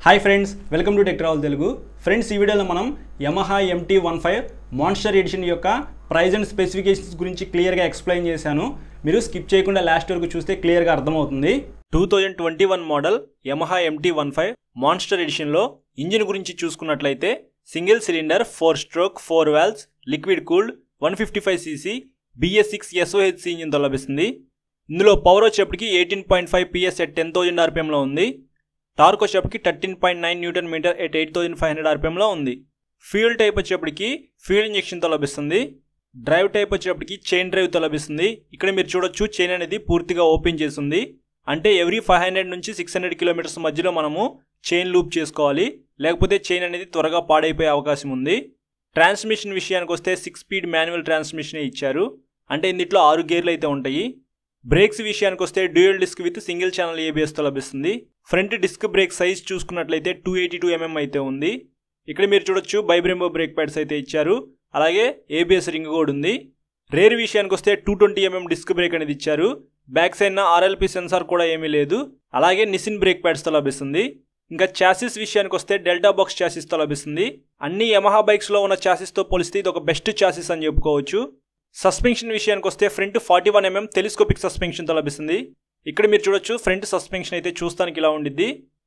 hi friends welcome to టెక్రావల్ Telugu friends ఈ వీడియోలో మనం Yamaha MT one five monster edition యొక్క ప్రైజ్ అండ్ స్పెసిఫికేషన్స్ గురించి క్లియర్గా ఎక్స్ప్లెయిన్ చేశాను మీరు స్కిప్ చేయకుండా లాస్ట్ వరకు చూస్తే క్లియర్గా అర్థమవుతుంది two thousand twenty one model Yamaha MT one five monster ఎడిషన్లో ఇంజిన్ గురించి చూసుకున్నట్లయితే single cylinder four stroke four valves liquid cooled one fifty five CC BS six SOHC ఇంజిన్తో లభిస్తుంది ఇందులో పవర్ వచ్చేప్పటికి eighteen point five PS at ten thousand ఆర్పిఎంలో ఉంది torque వచ్చేప్పటికి thirteen point nine newton metre at eight thousand five hundred ఆర్పిఎంలో ఉంది fuel type వచ్చేప్పటికి ఫ్యూల్ ఇంజెక్షన్తో లభిస్తుంది డ్రైవ్ టైప్ వచ్చేప్పటికి చైన్ డ్రైవ్తో లభిస్తుంది ఇక్కడ మీరు చూడొచ్చు చైన్ అనేది పూర్తిగా ఓపెన్ చేస్తుంది అంటే ఎవ్రీ ఫైవ్ హండ్రెడ్ నుంచి సిక్స్ హండ్రెడ్ కిలోమీటర్స్ మధ్యలో మనము చైన్ లూప్ చేసుకోవాలి లేకపోతే చైన్ అనేది త్వరగా పాడైపోయే అవకాశం ఉంది ట్రాన్స్మిషన్ విషయానికి వస్తే సిక్స్ స్పీడ్ మాన్యువల్ ట్రాన్స్మిషన్ ఇచ్చారు అంటే ఇందులో ఆరు గేర్లు అయితే ఉంటాయి బ్రేక్స్ విషయానికి వస్తే dual disc with single channel ఏబిఎస్తో లభిస్తుంది ఫ్రంట్ డిస్క్ బ్రేక్ సైజ్ చూసుకున్నట్లయితే టూ ఎయిటీ టూ ఎంఎం అయితే ఉంది ఇక్కడ మీరు చూడొచ్చు బైబ్రెంబో బ్రేక్ ప్యాడ్స్ అయితే ఇచ్చారు అలాగే ఏబిఎస్ రింగ్ కూడా ఉంది రేర్ విషయానికి వస్తే two twenty mm disc brake అనేది ఇచ్చారు బ్యాక్ సైడ్ ఆర్ఎల్పి సెన్సార్ కూడా ఏమీ లేదు అలాగే నిసిన్ బ్రేక్ ప్యాడ్స్తో లభిస్తుంది ఇంకా చాసిస్ విషయానికి వస్తే డెల్టా బాక్స్ చాసిస్తో లభిస్తుంది అన్ని యమహా బైక్స్లో ఉన్న చాసిస్తో పోలిస్తే ఇది ఒక బెస్ట్ చాసిస్ అని చెప్పుకోవచ్చు సస్పెన్షన్ విషయానికి వస్తే front forty one mm telescopic సస్పెన్షన్తో లభిస్తుంది ఇక్కడ మీరు చూడొచ్చు ఫ్రంట్ సస్పెన్షన్ అయితే చూస్తానికి ఇలా ఉండిద్ది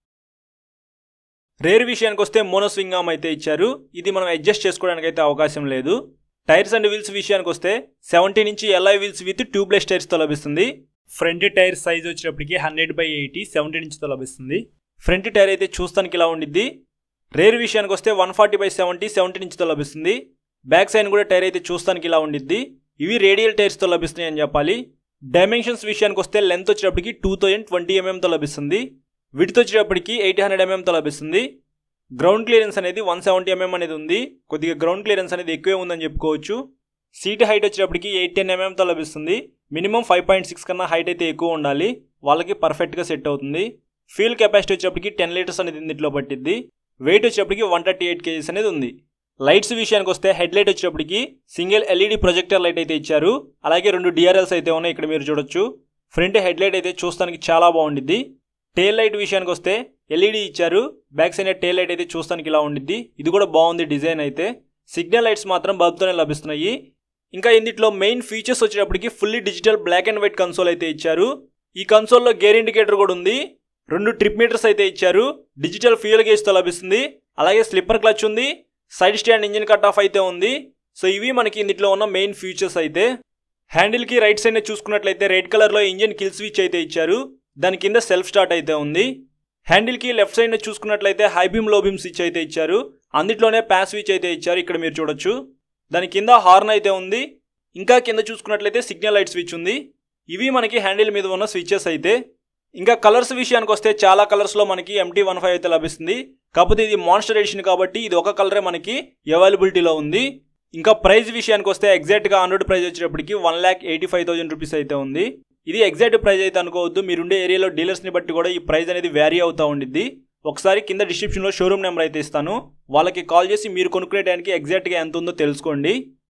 రేర్ విషయానికి వస్తే మోనోస్వింగ్ ఆమ్ అయితే ఇచ్చారు ఇది మనం అడ్జస్ట్ చేసుకోవడానికి అయితే అవకాశం లేదు టైర్స్ అండ్ వీల్స్ విషయానికి వస్తే సెవెంటీ నుంచి ఎల్ఐ వీల్స్ విత్ ట్యూబ్లెస్ టైర్స్తో లభిస్తుంది ఫ్రంట్ టైర్ సైజ్ వచ్చేటప్పటికి హండ్రెడ్ బై ఎయిటీ సెవెంటీ ఇంచ్తో లభిస్తుంది ఫ్రంట్ టైర్ అయితే చూస్తానికి ఇలా ఉండిద్ది రేర్ విషయానికి వస్తే one forty by seventy seventy ఇంచ్తో లభిస్తుంది బ్యాక్ సైడ్ కూడా టైర్ అయితే చూస్తానికి ఇలా ఉండిద్ది ఇవి రేడియల్ టైర్స్తో లభిస్తున్నాయి అని చెప్పాలి డైమెన్షన్స్ విషయానికి వస్తే లెంత్ వచ్చేటప్పటికి టూ థౌజండ్ ట్వంటీ ఎంఎంతో లభిస్తుంది విడ్త్ వచ్చేటప్పటికి ఎయిట్ హండ్రెడ్ ఎంఎంతో లభిస్తుంది గ్రౌండ్ క్లియరెన్స్ అనేది వన్ సెవెంటీ ఎంఎం అనేది ఉంది కొద్దిగా గ్రౌండ్ క్లియరెన్స్ అనేది ఎక్కువే ఉందని చెప్పుకోవచ్చు సీట్ హైట్ వచ్చేటప్పటికి ఎయిట్ టెన్ ఎంఎంతో లభిస్తుంది మినిమం ఫైవ్ పాయింట్ సిక్స్ కన్నా హైట్ అయితే ఎక్కువ ఉండాలి వాళ్ళకి పర్ఫెక్ట్గా సెట్ అవుతుంది ఫ్యూల్ కెపాసిటీ వచ్చేటప్పటికి టెన్ లీటర్స్ అనేది ఇందులో పట్టిద్ది వెయిట్ వచ్చేటప్పటికి వన్ థర్టీ ఎయిట్ కేజీస్ అనేది ఉంది లైట్స్ విషయానికి వస్తే హెడ్ లైట్ వచ్చేటప్పటికి సింగిల్ ఎల్ఈడి ప్రొజెక్టర్ లైట్ అయితే ఇచ్చారు అలాగే రెండు డిఆర్ఎల్స్ అయితే ఉన్నాయి ఇక్కడ మీరు చూడొచ్చు ఫ్రంట్ హెడ్ లైట్ అయితే చూస్తానికి చాలా బాగుండిద్ది టేల్ లైట్ విషయానికి వస్తే ఎల్ఈడి ఇచ్చారు బ్యాక్ సైడ్ టేల్ లైట్ అయితే చూస్తానికి ఇలా ఉండిద్ది ఇది కూడా బాగుంది డిజైన్ అయితే సిగ్నల్ లైట్స్ మాత్రం బల్బ్తోనే లభిస్తున్నాయి ఇంకా ఇందులో మెయిన్ ఫీచర్స్ వచ్చేటప్పటికి fully digital black and white console అయితే ఇచ్చారు ఈ కన్సోల్లో గేర్ ఇండికేటర్ కూడా ఉంది రెండు ట్రిప్ మీటర్స్ అయితే ఇచ్చారు డిజిటల్ ఫ్యూయల్ గేజ్తో లభిస్తుంది అలాగే స్లిప్పర్ క్లచ్ ఉంది side stand engine cut off అయితే ఉంది సో ఇవి మనకి ఇందులో ఉన్న మెయిన్ ఫీచర్స్ అయితే హ్యాండిల్కి రైట్ సైడ్ చూసుకున్నట్లయితే రెడ్ కలర్లో ఇంజిన్ కిల్ స్విచ్ అయితే ఇచ్చారు దాని కింద సెల్ఫ్ స్టార్ట్ అయితే ఉంది హ్యాండిల్కి లెఫ్ట్ సైడ్ చూసుకున్నట్లయితే high beam low beam switch అయితే ఇచ్చారు అందులోనే ప్యాస్ స్విచ్ అయితే ఇచ్చారు ఇక్కడ మీరు చూడొచ్చు దాని కింద హార్న్ అయితే ఉంది ఇంకా కింద చూసుకున్నట్లయితే సిగ్నల్ లైట్ స్విచ్ ఉంది ఇవి మనకి హ్యాండిల్ మీద ఉన్న స్విచెస్ అయితే ఇంకా కలర్స్ విషయానికి వస్తే చాలా కలర్స్లో మనకి ఎంటీ వన్ ఫైవ్ అయితే లభిస్తుంది కాకపోతే ఇది మాన్స్టర్ ఎడిషన్ కాబట్టి ఇది ఒక కలరే మనకి అవైలబిలిటీలో ఉంది ఇంకా ప్రైస్ విషయానికి వస్తే ఎగ్జాక్ట్గా హండ్రెడ్ ప్రైస్ వచ్చేటప్పటికి one lakh eighty five thousand rupees అయితే ఉంది ఇది ఎగ్జాక్ట్ ప్రైస్ అయితే అనుకోవద్దు మీరుండే ఏరియాలో డీలర్స్ని బట్టి కూడా ఈ ప్రైస్ అనేది వ్యారీ అవుతూ ఉండిద్ది ఒకసారి కింద డిస్క్రిప్షన్లో షోరూమ్ నెంబర్ అయితే ఇస్తాను వాళ్ళకి కాల్ చేసి మీరు కొనుక్కునే టైంకి ఎగ్జాక్ట్గా ఎంత ఉందో తెలుసుకోండి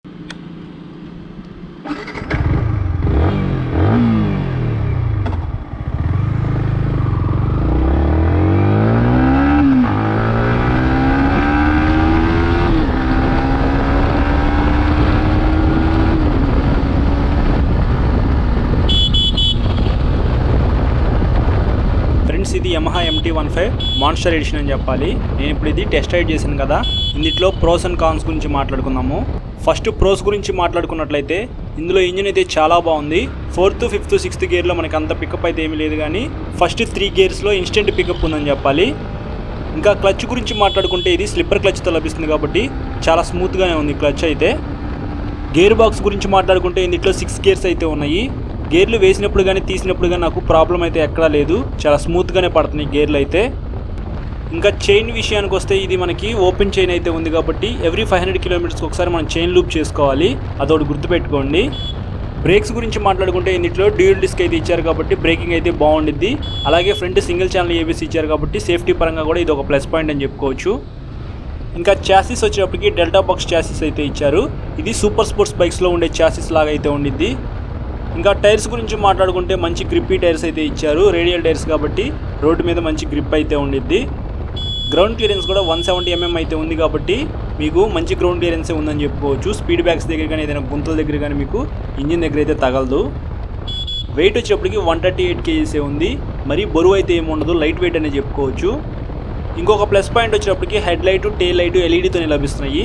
ఫ్రెండ్స్ ఇది Yamaha MT one five monster edition అని చెప్పాలి నేను ఇప్పుడు ఇది టెస్ట్ రైడ్ చేశాను కదా ఇందులో ప్రోస్ అండ్ కాన్స్ గురించి మాట్లాడుకుందాము ఫస్ట్ ప్రోస్ గురించి మాట్లాడుకున్నట్లయితే ఇందులో ఇంజిన్ అయితే చాలా బాగుంది ఫోర్త్ ఫిఫ్త్ సిక్స్త్ గేర్లో మనకి అంత పికప్ అయితే ఏమీ లేదు కానీ ఫస్ట్ త్రీ గేర్స్లో ఇన్స్టెంట్ పికప్ ఉందని చెప్పాలి ఇంకా క్లచ్ గురించి మాట్లాడుకుంటే ఇది స్లిప్పర్ క్లచ్తో లభిస్తుంది కాబట్టి చాలా స్మూత్గానే ఉంది క్లచ్ అయితే గేర్ బాక్స్ గురించి మాట్లాడుకుంటే ఇందులో సిక్స్ గేర్స్ అయితే ఉన్నాయి గేర్లు వేసినప్పుడు కానీ తీసినప్పుడు కానీ నాకు ప్రాబ్లం అయితే ఎక్కడా లేదు చాలా స్మూత్గానే పడుతున్నాయి గేర్లు అయితే ఇంకా చైన్ విషయానికి వస్తే ఇది మనకి ఓపెన్ చైన్ అయితే ఉంది కాబట్టి ఎవ్రీ ఫైవ్ హండ్రెడ్ కిలోమీటర్స్కి ఒకసారి మనం చైన్ లూప్ చేసుకోవాలి అదొకటి గుర్తుపెట్టుకోండి బ్రేక్స్ గురించి మాట్లాడుకుంటే ఇందులో డ్యూయల్ డిస్క్ అయితే ఇచ్చారు కాబట్టి బ్రేకింగ్ అయితే బాగుండిద్ది అలాగే ఫ్రంట్ సింగిల్ ఛానల్ ఏబీసీ ఇచ్చారు కాబట్టి సేఫ్టీ పరంగా కూడా ఇది ఒక ప్లస్ పాయింట్ అని చెప్పుకోవచ్చు ఇంకా చాసిస్ వచ్చేటప్పటికి డెల్టా బాక్స్ చాసిస్ అయితే ఇచ్చారు ఇది సూపర్ స్పోర్ట్స్ బైక్స్లో ఉండే చాసిస్ లాగా అయితే ఉండిద్ది ఇంకా టైర్స్ గురించి మాట్లాడుకుంటే మంచి గ్రిప్పీ టైర్స్ అయితే ఇచ్చారు రేడియల్ టైర్స్ కాబట్టి రోడ్డు మీద మంచి గ్రిప్ అయితే ఉండిద్ది గ్రౌండ్ క్లియరెన్స్ కూడా వన్ సెవెంటీ ఎంఎం అయితే ఉంది కాబట్టి మీకు మంచి గ్రౌండ్ క్లియరెన్సే ఉందని చెప్పుకోవచ్చు స్పీడ్ బ్యాగ్స్ దగ్గర కానీ ఏదైనా గుంతల దగ్గర కానీ మీకు ఇంజిన్ దగ్గర అయితే తగలదు వెయిట్ వచ్చేప్పటికి వన్ థర్టీ ఎయిట్ కేజీసే ఉంది మరి బరువు అయితే ఏమి ఉండదు లైట్ వెయిట్ అనే చెప్పుకోవచ్చు ఇంకొక ప్లస్ పాయింట్ వచ్చేటప్పటికి హెడ్ లైట్ టేల్ లైట్ ఎల్ఈడితోనే లభిస్తున్నాయి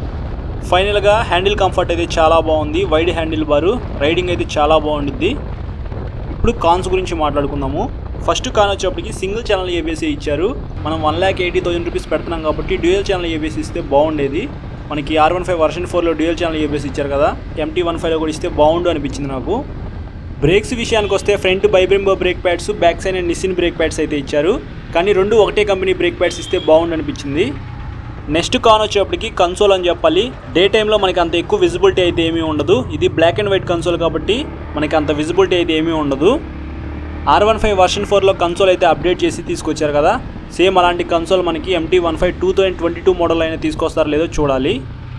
ఫైనల్గా హ్యాండిల్ కంఫర్ట్ అయితే చాలా బాగుంది వైడ్ హ్యాండిల్ బారు రైడింగ్ అయితే చాలా బాగుండిద్ది ఇప్పుడు కాన్స్ గురించి మాట్లాడుకుందాము ఫస్ట్ కాన్ వచ్చేప్పటికి సింగిల్ ఛానల్ ఏబిఎస్ ఇచ్చారు మనం one lakh eighty thousand rupees పెడుతున్నాం కాబట్టి డ్యూయల్ ఛానల్ ఏబిఎస్ ఇస్తే బాగుండేది మనకి ఆర్ వన్ ఫైవ్ వర్షన్ ఫోర్లో డ్యూయల్ ఛానల్ ఏబిఎస్ ఇచ్చారు కదా ఎంటీ వన్ ఫైవ్లో కూడా ఇస్తే బాగుండు అనిపించింది నాకు బ్రేక్స్ విషయానికి వస్తే front by Brembo brake pads back side and Nissin brake pads అయితే ఇచ్చారు కానీ రెండు ఒకటే కంపెనీ బ్రేక్ ప్యాడ్స్ ఇస్తే బాగుండు అనిపించింది నెక్స్ట్ కాన్ వచ్చేప్పటికి కన్సోల్ అని చెప్పాలి డే టైంలో మనకి అంత ఎక్కువ విజిబిలిటీ అయితే ఏమీ ఉండదు ఇది బ్లాక్ అండ్ వైట్ కన్సోల్ కాబట్టి మనకి అంత విజిబిలిటీ అయితే ఏమీ ఉండదు ఆర్ వన్ ఫైవ్ వర్షన్ ఫోర్లో కన్సోల్ అయితే అప్డేట్ చేసి తీసుకొచ్చారు కదా సేమ్ అలాంటి కన్సోల్ మనకి MT one five two thousand twenty two model అయినా తీసుకొస్తారో లేదో చూడాలి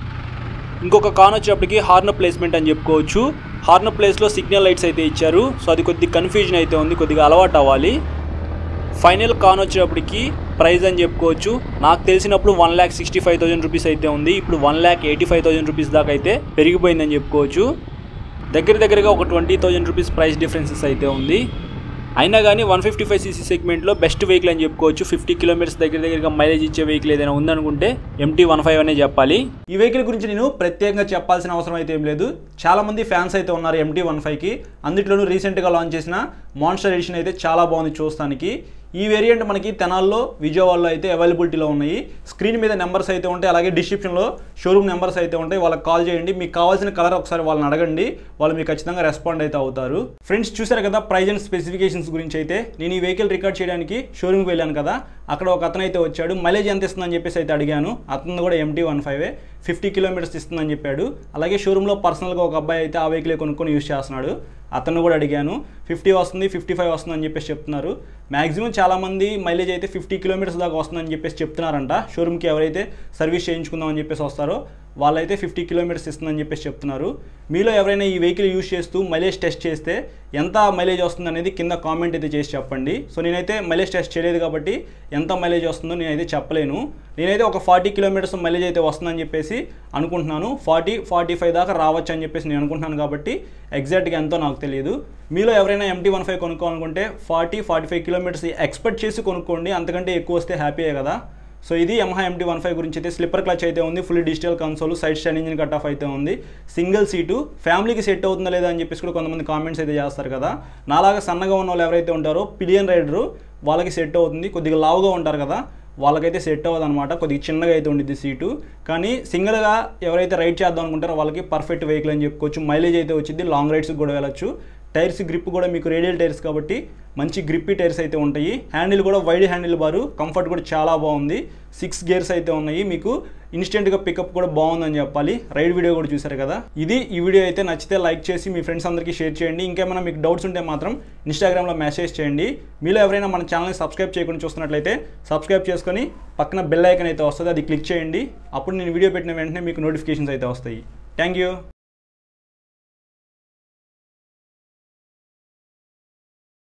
ఇంకొక కాన్ వచ్చేప్పటికి హార్న్ ప్లేస్మెంట్ అని చెప్పుకోవచ్చు హార్న్ ప్లేస్లో సిగ్నల్ లైట్స్ అయితే ఇచ్చారు సో అది కొద్ది కన్ఫ్యూజన్ అయితే ఉంది కొద్దిగా అలవాటు అవ్వాలి ఫైనల్ కాన్ వచ్చేటప్పటికి ప్రైస్ అని చెప్పుకోవచ్చు నాకు తెలిసినప్పుడు one lakh sixty five thousand rupees అయితే ఉంది ఇప్పుడు one lakh eighty five thousand rupees దాకా అయితే పెరిగిపోయిందని చెప్పుకోవచ్చు దగ్గర దగ్గరగా ఒక twenty thousand rupees price differences అయితే ఉంది అయినా కానీ వన్ ఫిఫ్టీ ఫైవ్ సీసీ సెగ్మెంట్లో బెస్ట్ వెహికల్ అని చెప్పుకోవచ్చు ఫిఫ్టీ కిలోమీటర్స్ దగ్గర దగ్గరగా మైలేజ్ ఇచ్చే వెహికల్ ఏదైనా ఉందనుకుంటే ఎంటీ వన్ ఫైవ్ అనే చెప్పాలి ఈ వెహికల్ గురించి నేను ప్రత్యేకంగా చెప్పాల్సిన అవసరం అయితే ఏం లేదు చాలా మంది ఫ్యాన్స్ అయితే ఉన్నారు ఎంటీ వన్ ఫైవ్కి అందులోనూ రీసెంట్గా లాంచ్ చేసిన మాన్స్టర్ ఎడిషన్ అయితే చాలా బాగుంది చూస్తానికి ఈ వేరియంట్ మనకి తెనాల్లో విజయవాడలో అయితే అవైలబిలిటీలో ఉన్నాయి స్క్రీన్ మీద నెంబర్స్ అయితే ఉంటాయి అలాగే డిస్క్రిప్షన్లో షోరూమ్ నెంబర్స్ అయితే ఉంటాయి వాళ్ళకి కాల్ చేయండి మీకు కావాల్సిన కలర్ ఒకసారి వాళ్ళని అడగండి వాళ్ళు మీకు ఖచ్చితంగా రెస్పాండ్ అయితే అవుతారు ఫ్రెండ్స్ చూసారు కదా ప్రైజ్ అండ్ స్పెసిఫికేషన్స్ గురించి అయితే నేను ఈ వెహికల్ రికార్డ్ చేయడానికి షోరూమ్కి వెళ్ళాను కదా అక్కడ ఒక అతను అయితే వచ్చాడు మైలేజ్ ఎంత ఇస్తుందని చెప్పేసి అయితే అడిగాను అతను కూడా MT one five fifty kilometres ఇస్తుందని చెప్పాడు అలాగే షోరూంలో పర్సనల్గా ఒక అబ్బాయి అయితే ఆ వెహికల్ కొనుక్కొని యూస్ చేస్తున్నాడు అతను కూడా అడిగాను ఫిఫ్టీ వస్తుంది ఫిఫ్టీ ఫైవ్ వస్తుంది అని చెప్పేసి చెప్తున్నారు మ్యాక్సిమం చాలామంది మైలేజ్ అయితే ఫిఫ్టీ కిలోమీటర్స్ దాకా వస్తుందని చెప్పేసి చెప్తున్నారంట షోరూమ్కి ఎవరైతే సర్వీస్ చేయించుకుందామని చెప్పేసి వస్తారో వాళ్ళైతే ఫిఫ్టీ కిలోమీటర్స్ ఇస్తుందని చెప్పేసి చెప్తున్నారు మీలో ఎవరైనా ఈ వెహికల్ యూస్ చేస్తూ మైలేజ్ టెస్ట్ చేస్తే ఎంత మైలేజ్ వస్తుంది అనేది కింద కామెంట్ అయితే చేసి చెప్పండి సో నేనైతే మైలేజ్ టెస్ట్ చేయలేదు కాబట్టి ఎంత మైలేజ్ వస్తుందో నేనైతే చెప్పలేను నేనైతే ఒక ఫార్టీ కిలోమీటర్స్ మైలేజ్ అయితే వస్తుందని చెప్పేసి అనుకుంటున్నాను ఫార్టీ ఫార్టీ ఫైవ్ దాకా రావచ్చు అని చెప్పేసి నేను అనుకుంటున్నాను కాబట్టి ఎగ్జాక్ట్గా ఎంతో నాకు తెలియదు మీలో ఎవరైనా ఎంటీ వన్ ఫైవ్ కొనుక్కోవాలనుకుంటే forty forty five kilometres expect చేసి కొనుక్కోండి అంతకంటే ఎక్కువ వస్తే హ్యాపీయే కదా సో ఇది యమహా ఎంటీ వన్ ఫైవ్ గురించి అయితే స్లిప్పర్ క్లచ్ అయితే ఉంది full digital console side stand engine cut off అయితే ఉంది సింగిల్ సీటు ఫ్యామిలీకి సెట్ అవుతుందా లేదా అని చెప్పేసి కూడా కొంతమంది కామెంట్స్ అయితే చేస్తారు కదా నాలాగా సన్నగా ఉన్న వాళ్ళు ఎవరైతే ఉంటారో పిలియన్ రైడరు వాళ్ళకి సెట్ అవుతుంది కొద్దిగా లావుగా ఉంటారు కదా వాళ్ళకైతే సెట్ అవ్వదు అనమాట కొద్దిగా చిన్నగా అయితే ఉండిద్ది సీటు కానీ సింగిల్గా ఎవరైతే రైడ్ చేద్దాం అనుకుంటారో వాళ్ళకి పర్ఫెక్ట్ వెహికల్ అని చెప్పుకోవచ్చు మైలేజ్ అయితే వచ్చింది లాంగ్ రైడ్స్కి కూడా వెళ్ళొచ్చు టైర్స్ గ్రిప్ కూడా మీకు రేడియల్ టైర్స్ కాబట్టి మంచి గ్రిప్పీ టైర్స్ అయితే ఉంటాయి హ్యాండిల్ కూడా వైడ్ హ్యాండిల్ బారు కంఫర్ట్ కూడా చాలా బాగుంది సిక్స్ గేర్స్ అయితే ఉన్నాయి మీకు ఇన్స్టెంట్గా పికప్ కూడా బాగుందని చెప్పాలి రైడ్ వీడియో కూడా చూసారు కదా ఇది ఈ వీడియో అయితే నచ్చితే లైక్ చేసి మీ ఫ్రెండ్స్ అందరికీ షేర్ చేయండి ఇంకేమైనా మీకు డౌట్స్ ఉంటే మాత్రం ఇన్స్టాగ్రామ్లో మెసేజ్ చేయండి మీలో ఎవరైనా మన ఛానల్ని సబ్స్క్రైబ్ చేయకుండా చూస్తున్నట్లయితే సబ్స్క్రైబ్ చేసుకొని పక్కన బెల్ ఐకన్ అయితే వస్తుంది అది క్లిక్ చేయండి అప్పుడు నేను వీడియో పెట్టిన వెంటనే మీకు నోటిఫికేషన్స్ అయితే వస్తాయి థ్యాంక్ యూ